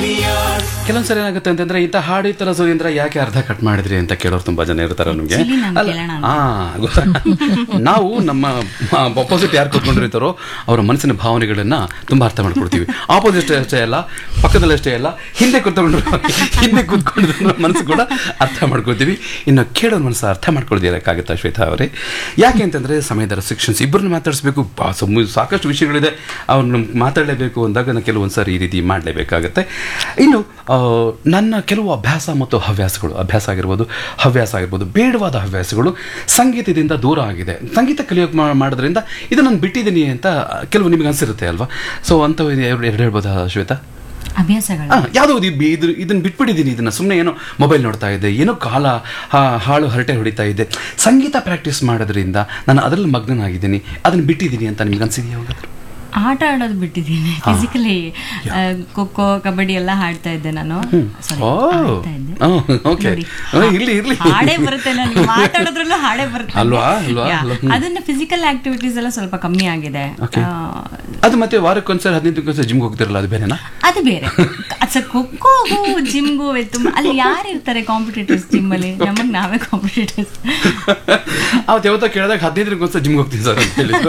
ಕೆಲವೊಂದ್ಸರಿ ಏನಾಗುತ್ತೆ ಅಂತಂದ್ರೆ ಇಂಥ ಹಾಡು ಈ ತರ ಸುಧೀಂದ್ರ ಯಾಕೆ ಅರ್ಧ ಕಟ್ ಮಾಡಿದ್ರಿ ಅಂತ ಕೇಳೋರು ತುಂಬಾ ಜನ ಇರ್ತಾರೆ ನಮ್ಗೆ Actually ನಾನ್ ಅಲ್ಲ, ಕೇಳೋಣ ಅಂತ. ಆ, ಗೊತ್ತಾ? ನಾವು ನಮ್ಮ ಅಪೋಸಿಟ್ ಯಾರು ಕೂತ್ಕೊಂಡಿರ್ತಾರೋ ಅವರ ಮನಸ್ಸಿನ ಭಾವನೆಗಳನ್ನ ತುಂಬಾ ಅರ್ಥ ಮಾಡ್ಕೊಳ್ತೀವಿ ಆಪೋಸಿಟ್ ಅಷ್ಟೇ ಅಲ್ಲ ಪಕ್ಕದಲ್ಲಿ ಅಷ್ಟೇ ಅಲ್ಲ ಹಿಂದೆ ಕೂತ್ಕೊಂಡ್ರು ಹಿಂದೆ ಕೂತ್ಕೊಂಡಿದ್ರು ಮನಸ್ಸು ಕೂಡ ಅರ್ಥ ಮಾಡ್ಕೊಳ್ತೀವಿ ಇನ್ನು ಕೇಳೋರ್ ಮನಸ್ಸು ಅರ್ಥ ಮಾಡ್ಕೊಳ್ದಿರಕ್ಕಾಗತ್ತಾ ಶ್ವೇತಾ ಅವರೇ ಯಾಕೆ ಅಂತಂದ್ರೆ ಸಮಯದ ರೆಸ್ಟ್ರಿಕ್ಷನ್ಸ್ ಇಬ್ಬರನ್ನ ಮಾತಾಡಿಸ್ಬೇಕು ಬಾ- ಸುಮ್ಮ- ಸಾಕಷ್ಟು ವಿಷಯಗಳಿದೆ ಅವ್ರನ್ನ ಮಾತಾಡಲೇಬೇಕು ಅಂದಾಗ ನಾನು ಕೆಲವೊಂದ್ಸರಿ ಈ ರೀತಿ ಮಾಡಲೇಬೇಕಾಗತ್ತೆ ಇನ್ನು ಆ, ನನ್ನ ಕೆಲವು ಅಭ್ಯಾಸ ಮತ್ತು ಹವ್ಯಾಸಗಳು ಅಭ್ಯಾಸ ಆಗಿರ್ಬೋದು ಹವ್ಯಾಸ ಆಗಿರ್ಬೋದು ಬೇಡವಾದ ಹವ್ಯಾಸಗಳು ಸಂಗೀತದಿಂದ ದೂರ ಆಗಿದೆ ಸಂಗೀತ ಕಲಿಯೋಕೆ ಮಾ- ಮಾಡೋದ್ರಿಂದ ಇದು ನಾನು ಬಿಟ್ಟಿದ್ದೀನಿ ಅಂತ ಕೆಲವು ನಿಮಗೆ ಅನಿಸಿರುತ್ತೆ ಅಲ್ವಾ ಸೊ ಅಂಥವು ಎರಡು ಎರಡು ಹೇಳ್ಬೋದಾ ಶ್ವೇತಾ ಅಭ್ಯಾಸಗಳು ಆ, ಯಾವುದೋ ಇದು ಬಿ- ಇದು ಇದನ್ನ ಬಿಟ್ಬಿಟ್ಟಿದ್ದೀನಿ ಇದನ್ನ ಸುಮ್ಮನೆ ಏನೋ ಮೊಬೈಲ್ ನೋಡ್ತಾ ಇದ್ದೆ ಏನೋ ಕಾಲ ಹಾ- ಹಾಳು ಹರಟೆ ಹೊಡಿತಾ ಇದ್ದೆ ಸಂಗೀತ ಪ್ರಾಕ್ಟೀಸ್ ಮಾಡೋದ್ರಿಂದ ನಾನು ಅದರಲ್ಲಿ ಮಗ್ನನಾಗಿದ್ದೀನಿ ಅದನ್ನ ಬಿಟ್ಟಿದ್ದೀನಿ ಅಂತ ನಿಮ್ಗೆ ಅನ್ಸಿದೆಯಾ ಯಾವಾಗಾದ್ರೂ? ಆಟ ಆಡೋದು ಬಿಟ್ಟಿದ್ದೀನಿ ಫಿಸಿಕಲಿ ಖೋಖೋ ಕಬಡ್ಡಿ ಎಲ್ಲ ಹಾಡ್ತಾ ಇದ್ದೆ ನಾನು Sorry, ಓ ಆಡ್ತಾ ಇದ್ದೆ. ಓ, ಓಕೆ ನೋಡಿ, ಓ, ಇರ್ಲಿ ಇರ್ಲಿ ಹಾಡೇ ಬರುತ್ತೆ ನನಗೆ ಮಾತಾಡೋದ್ರಲ್ಲೂ ಹಾಡೇ ಬರುತ್ತೆ ಅಲ್ವಾ? ಅಲ್ವಾ? Yeah. ಅಲ್ವಾ? ಹ್ಮ್. ಅದನ್ನ ಫಿಸಿಕಲ್ ಆಕ್ಟಿವಿಟೀಸ್ ಎಲ್ಲ ಸ್ವಲ್ಪ ಕಮ್ಮಿ ಆಗಿದೆ Okay. ಆ, ಅದು ಮತ್ತೆ ವಾರಕ್ಕೊಂದ್ಸರಿ ಹದಿನೈದು ದಿವಸ ಜಿಮ್ಗೆ ಹೋಗ್ತಿರಲ್ಲ ಅದು ಬೇರೆನಾ ಅದು ಬೇರೆ ಅಚ್ಚ ಖೋಖೋಗೂ ಜಿಮ್ಗೂ ತುಂಬ ಅಲ್ಲಿ ಯಾರು ಇರ್ತಾರೆ ಕಾಂಪಿಟೇಟರ್ಸ್ ಜಿಮ್ ಅಲ್ಲಿ ನಮಗ್ ನಾವೇ ಕಾಂಪಿಟೇಟರ್ಸ್ ಅವತ್ತು ಯಾವತ್ತೋ ಕೇಳಿದಾಗ ಹದಿನೈದು ದಿನಕ್ಕೊಂದ್ಸಲ ಜಿಮ್ಗೆ ಹೋಗ್ತೀನಿ ಸರ್ ಅಂತ ಹೇಳಿ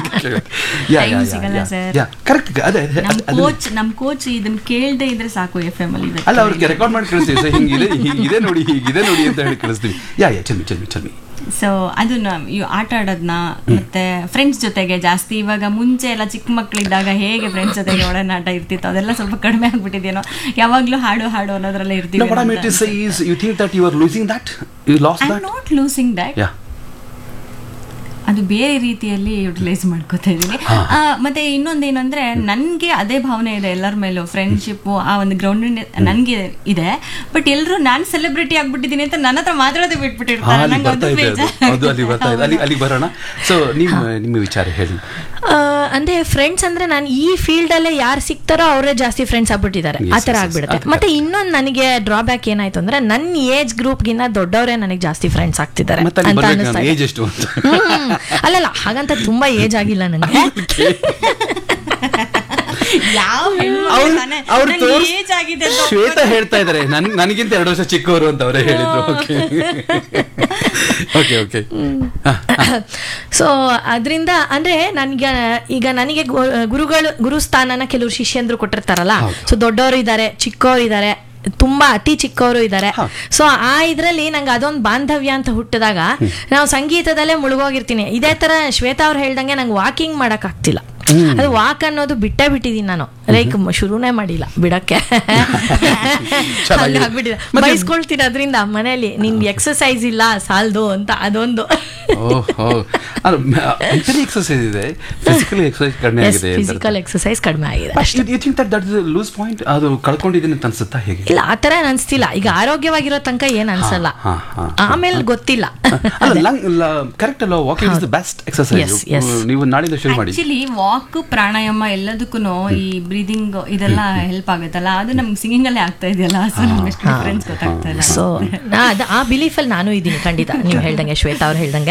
Time ಸಿಗಲ್ಲ sir. ಕರೆಕ್ಟ್ ಅದೇ ಅದೇ, ನಮ್ ಅದೇ ಕೋಚ್ ನಮ್ ಕೋಚ್ ಇದನ್ನ ಕೇಳ್ದೆ ಇದ್ರೆ ಸಾಕು ಎಫ್ ಎಂ ಅಲ್ಲಿ ಅಲ್ಲ ಅವ್ರಿಗೆ ರೆಕಾರ್ಡ್ ಮಾಡಿ ಕಳಿಸ್ತೀವಿ ಸರ್ ಹಿಂಗಿದೆ ಹೀಗಿದೆ ನೋಡಿ ಹೀಗಿದೆ ನೋಡಿ ಅಂತ ಹೇಳಿ ಕಳಿಸ್ತೀವಿ ಯಾ ಯಾ ಚಲ್ಮಿ ಚಲ್ಮಿ ಚಲ್ಮಿ ಸೊ ಅದನ್ನ ಇವ್ ಆಟ ಆಡೋದ್ನ ಮತ್ತೆ ಫ್ರೆಂಡ್ಸ್ ಜೊತೆಗೆ ಜಾಸ್ತಿ ಇವಾಗ ಮುಂಚೆ ಎಲ್ಲ ಚಿಕ್ಕ ಮಕ್ಕಳಿದ್ದಾಗ ಹೇಗೆ ಫ್ರೆಂಡ್ಸ್ ಜೊತೆಗೆ ಒಡನಾಟ ಇರ್ತಿತ್ತು ಅದೆಲ್ಲ ಸ್ವಲ್ಪ ಕಡಿಮೆ ಆಗ್ಬಿಟ್ಟಿದೇನೋ ಯಾವಾಗ್ಲೂ ಹಾಡು ಹಾಡು ಅನ್ನೋದ್ರಲ್ಲೇ No, what I meant to say ಇರ್ತೀವಿ is, you think that you are losing that? You lost I that? Not losing that Yeah. ಅದು ಬೇರೆ ರೀತಿಯಲ್ಲಿ ಯುಟಿಲೈಸ್ ಮಾಡ್ಕೋತಾ ಇದ್ದೀನಿ ಆ, ಮತ್ತೆ ಇನ್ನೊಂದೇನಂದ್ರೆ ನನ್ಗೆ ಅದೇ ಭಾವನೆ ಇದೆ ಎಲ್ಲರ ಮೇಲೂ ಫ್ರೆಂಡ್ಶಿಪ್ ಆ ಒಂದು ಗ್ರೌಂಡ್ ನನ್ಗೆ ಇದೆ ಬಟ್ ಎಲ್ಲರೂ ನಾನ್ ಸೆಲೆಬ್ರಿಟಿ ಆಗ್ಬಿಟ್ಟಿದ್ದೀನಿ ಅಂತ ನನ್ನ ಹತ್ರ ಮಾತಾಡೋದೇ ಹಾ, ಬಿಟ್ಬಿಟ್ಟಿರ್ತಾರೆ ಅಲ್ಲಿ ನಂಗೆ ಬರ್ತಾ ಅದು ಇದೆ ಅದು. ಅದು ಅಲ್ಲಿ ಬರ್ತಾ ಇದೆ ಅಲ್ಲಿ ಅಲ್ಲಿ ಬರೋಣ ಸೊ ನಿಮ್ಮ ನಿಮ್ಮ ವಿಚಾರ ಹೇಳಿ ಆ, ಅಂದ್ರೆ ಫ್ರೆಂಡ್ಸ್ ಅಂದ್ರೆ ನಾನು ಈ ಫೀಲ್ಡ್ ಅಲ್ಲೇ ಯಾರು ಸಿಗ್ತಾರೋ ಅವರೇ ಜಾಸ್ತಿ ಫ್ರೆಂಡ್ಸ್ ಆಗ್ಬಿಟ್ಟಿದ್ದಾರೆ Yes, ಆ ತರ yes, yes. ಆಗ್ಬಿಡುತ್ತೆ ಅದು ಮತ್ತೆ ಇನ್ನೊಂದು ನನಗೆ ಡ್ರಾಬ್ಯಾಕ್ ಏನಾಯ್ತು ಅಂದ್ರೆ ನನ್ನ ಏಜ್ ಗ್ರೂಪ್ಗಿಂತ ದೊಡ್ಡವರೇ ನನಗೆ ಜಾಸ್ತಿ ಫ್ರೆಂಡ್ಸ್ ಆಗ್ತಿದ್ದಾರೆ ಮತ್ತೆ ಅಲ್ಲಿ ಅಂತ ಬರ್ಬೇಕು ಅನಿಸ್ತಾ ನಾನು ಇದೆ. ಏಜ್ ಎಷ್ಟು ಅಂತ ಹ್ಮ್. ಅಲ್ಲಲ್ಲ ಹಾಗಂತ ತುಂಬಾ ಏಜ್ ಆಗಿಲ್ಲ ನನಗೆ ಯಾವ ಅವ್ರು ಅವ್ರು ತೋರ್ಸ್- ಏಜ್ ಆಗಿದೆ ಅಂತ ಶ್ವೇತಾ ಹೇಳ್ತಾ ಇದಾರೆ ನನ್ ನನಗಿಂತ ಎರಡು ವರ್ಷ ಚಿಕ್ಕವರು ಅಂತ ಅವರೇ ಹೇಳಿದ್ರು ಓಕೆ ಓಕೆ ಓಕೆ ಸೊ ಅದರಿಂದ ಅಂದ್ರೆ ನನಗೆ ಈಗ ನನಗೆ ಗು- ಗುರುಗಳು ಗುರುಸ್ಥಾನನ ಕೆಲವರು ಶಿಷ್ಯಂದ್ರು ಕೊಟ್ಟಿರ್ತಾರಲ್ಲ ಹೌದು. ಸೊ ದೊಡ್ಡವರು ಇದ್ದಾರೆ ಚಿಕ್ಕವರು ಇದ್ದಾರೆ ತುಂಬಾ ಅತಿ ಚಿಕ್ಕವರು ಇದ್ದಾರೆ ಹಾ. ಸೊ ಆ ಇದ್ರಲ್ಲಿ ನಂಗೆ ಅದೊಂದು ಬಾಂಧವ್ಯ ಅಂತ ಹುಟ್ಟಿದಾಗ ನಾವು ಸಂಗೀತದಲ್ಲೇ ಮುಳುಗೋಗಿರ್ತೀನಿ ಇದೇ ತರ ಶ್ವೇತಾ ಅವ್ರು ಹೇಳ್ದಂಗೆ ನಂಗೆ ವಾಕಿಂಗ್ ಮಾಡಕ್ ಆಗ್ತಿಲ್ಲ ಅದು ವಾಕ್ ಅನ್ನೋದು ಬಿಟ್ಟೇ ಬಿಟ್ಟಿದ್ದೀನಿ ನಾನು ಲೈಕ್ ಶುರುನೇ ಮಾಡಿಲ್ಲ ಬಿಡಕ್ಕೆ ಚೆನ್ನಾಗಿದೆ. ಹಂಗಾಗ್ಬಿಟ್ಟಿದೆ ಮತ್ತೆ- ಬೈಸ್ಕೊಳ್ತೀನಿ ಅದರಿಂದ ಮನೆಯಲ್ಲಿ ನಿನ್ಗೆ ಎಕ್ಸಸೈಸ್ ಇಲ್ಲ ಸಾಲ್ದು ಅಂತ ಅದೊಂದು ಓಹೋ ಅಲ್ಲ ಮೆಂಟಲಿ ಎಕ್ಸರ್ಸೈಸ್ ಇದೆ ಫಿಸಿಕಲಿ ಎಕ್ಸರ್ಸೈಸ್ ಕಡಿಮೆ ಆಗಿದೆ ಫಿಸಿಕಲ್ ಎಕ್ಸಸೈಸ್ ಕಡಿಮೆ ಆಗಿದೆ you think that that is lose point ಅದು ಕಳ್ಕೊಂಡಿದ್ದೀನಿ ಅಂತ ಅನ್ಸುತ್ತಾ ಹೇಗೆ ಇಲ್ಲ ಆತರ ಅನ್ಸ್ತಿಲ್ಲ ಈಗ ಆರೋಗ್ಯವಾಗಿರೋ ತನಕ ಏನ್ ಅನ್ಸಲ್ಲ ಹಾ, ಹಾ, ಆಮೇಲೆ ಗೊತ್ತಿಲ್ಲ ಅಲ್ಲ ಲಂಗ್ ಕರೆಕ್ಟ್ ಅಲ್ಲ walking is the best exercise Yes, yes. ನೀವು ನಾಳಿಂದ ಶುರು ಮಾಡಿ ಆಕ್ಚುಲಿ ವಾಕ್ ಪ್ರಾಣಾಯಾಮ ಎಲ್ಲದಕ್ಕೂ ಈ ಬ್ರೀದಿಂಗ್ ಇದೆಲ್ಲ ಹೆಲ್ಪ್ ಆಗುತ್ತಲ್ಲ ಅದು ನಮ್ಗೆ ಸಿಂಗಿಂಗ್ ಅಲ್ಲೇ ಆಗ್ತಾ ಇದೆಯಲ್ಲ ಸೊ ನಮ್ಗೆ ಎಷ್ಟು ಡಿಫ್ರೆನ್ಸ್ ಗೊತ್ತಾಗ್ತಾ ಇಲ್ಲ ಸೊ ಆ ಬಿಲೀಫ್ ಅಲ್ಲಿ ನಾನು ಇದ್ದೀನಿ ಖಂಡಿತ ನೀವು ಹೇಳ್ದಂಗೆ ಶ್ವೇತಾ ಅವ್ರು ಹೇಳ್ದಂಗೆ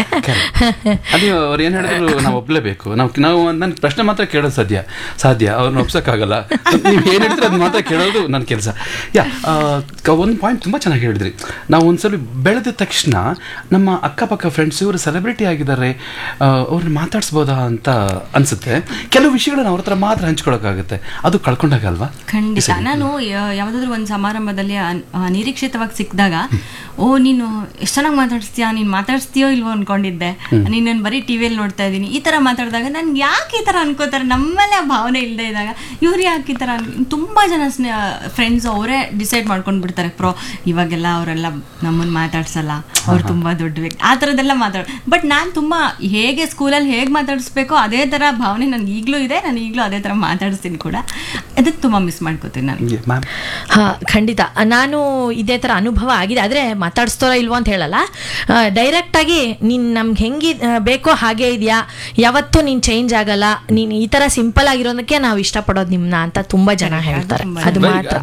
ಅದು ಅವ್ರು ಏನು ಹೇಳಿದ್ರು ನಾವು ಒಪ್ಲೇಬೇಕು ನಾವು ನಾವು ನನ್ನ ಪ್ರಶ್ನೆ ಮಾತ್ರ ಕೇಳೋದು ಸಾಧ್ಯ ಸಾಧ್ಯ ಅವ್ರನ್ನ ಒಪ್ಸೋಕ್ಕಾಗಲ್ಲ ನೀವು ಏನು ಹೇಳಿದ್ರೆ ಅದು ಮಾತ್ರ ಕೇಳೋದು ನನ್ನ ಕೆಲಸ ಯಾ ಒಂದು ಪಾಯಿಂಟ್ ತುಂಬ ಚೆನ್ನಾಗಿ ಹೇಳಿದ್ರಿ ನಾವು ಒಂದ್ಸಲ ಬೆಳೆದ ತಕ್ಷಣ ನಮ್ಮ ಅಕ್ಕಪಕ್ಕ ಫ್ರೆಂಡ್ಸ್ ಇವರು ಸೆಲೆಬ್ರಿಟಿ ಆಗಿದ್ದಾರೆ ಆ, ಅವ್ರನ್ನ ಮಾತಾಡ್ಸ್ಬೋದಾ ಅಂತ ಅನ್ಸುತ್ತೆ ಕೆಲವು ವಿಷಯಗಳನ್ನ ಅವ್ರ ಹತ್ರ ಮಾತ್ರ ಹಂಚ್ಕೊಳಕ್ಕಾಗುತ್ತೆ ಅದು ಕಳ್ಕೊಂಡಾಗಲ್ವಾ ಖಂಡಿತ ನಾನು ಯ- ಯಾವ್ದಾದ್ರು ಒಂದು ಸಮಾರಂಭದಲ್ಲಿ ಅನ್- ಅನಿರೀಕ್ಷಿತವಾಗಿ ಸಿಕ್ಕಿದಾಗ ಓ ನೀನು ಎಷ್ಟು ಚೆನ್ನಾಗಿ ಮಾತಾಡಿಸ್ತೀಯಾ ನೀನು ಮಾತಾಡಿಸ್ತೀಯೋ ಇಲ್ವೋ ಅನ್ಕೊಂಡಿದ್ದೆ ನೀನು ಬರೀ ಟಿವಿಯಲ್ಲಿ ನೋಡ್ತಾ ಇದ್ದೀನಿ ಈ ಥರ ಮಾತಾಡಿದಾಗ ನನ್ಗೆ ಯಾಕೆ ಈ ಥರ ಅನ್ಕೋತಾರೆ ನಮ್ಮಲ್ಲೇ ಆ ಭಾವನೆ ಇಲ್ಲದೆ ಇದ್ದಾಗ ಇವ್ರು ಯಾಕೆ ಈ ಥರ ಅನ್ ತುಂಬ ಜನ ಫ್ರೆಂಡ್ಸ್ ಅವರೇ ಡಿಸೈಡ್ ಮಾಡ್ಕೊಂಡು ಬಿಡ್ತಾರೆ ಪ್ರೋ ಇವಾಗೆಲ್ಲ ಅವರೆಲ್ಲ ನಮ್ಮನ್ನು ಮಾತಾಡ್ಸಲ್ಲ ಅವ್ರು ತುಂಬ ದೊಡ್ಡ ವ್ಯಕ್ತಿ ಆ ಥರದ್ದೆಲ್ಲ ಮಾತಾಡ ಬಟ್ ನಾನು ತುಂಬ ಹೇಗೆ ಸ್ಕೂಲಲ್ಲಿ ಹೇಗೆ ಮಾತಾಡಿಸ್ಬೇಕೋ ಅದೇ ಥರ ಭಾವನೆ ನನಗೆ ಈಗಲೂ ಇದೆ ನಾನು ಈಗಲೂ ಅದೇ ಥರ ಮಾತಾಡಿಸ್ತೀನಿ ಕೂಡ ಅದಕ್ಕೆ ತುಂಬ ಮಿಸ್ ಮಾಡ್ಕೋತೀನಿ ನಾನು ಮ್ಯಾಮ್ ಹಾ ಖಂಡಿತ ನಾನು ಇದೇ ತರ ಅನುಭವ ಆಗಿದೆ ಆದ್ರೆ ಮಾತಾಡಿಸ್ತಾರೋ ಇಲ್ವೋ ಅಂತ ಹೇಳಲ್ಲ ಡೈರೆಕ್ಟ್ ಆಗಿ ನೀನ್ ನಮ್ಗೆ ಹೆಂಗಿ ಆ, ಬೇಕೋ ಹಾಗೆ ಇದೆಯಾ ಯಾವತ್ತೂ ನೀನ್ ಚೇಂಜ್ ಆಗಲ್ಲ ನೀನ್ ಈ ತರ ಸಿಂಪಲ್ ಆಗಿರೋದಕ್ಕೆ ನಾವು ಇಷ್ಟಪಡೋದು ನಿಮ್ನ ಅಂತ ತುಂಬಾ ಜನ ಹೇಳ್ತಾರೆ ತುಂಬಾ ಅದು Very ಮಾತ್ರ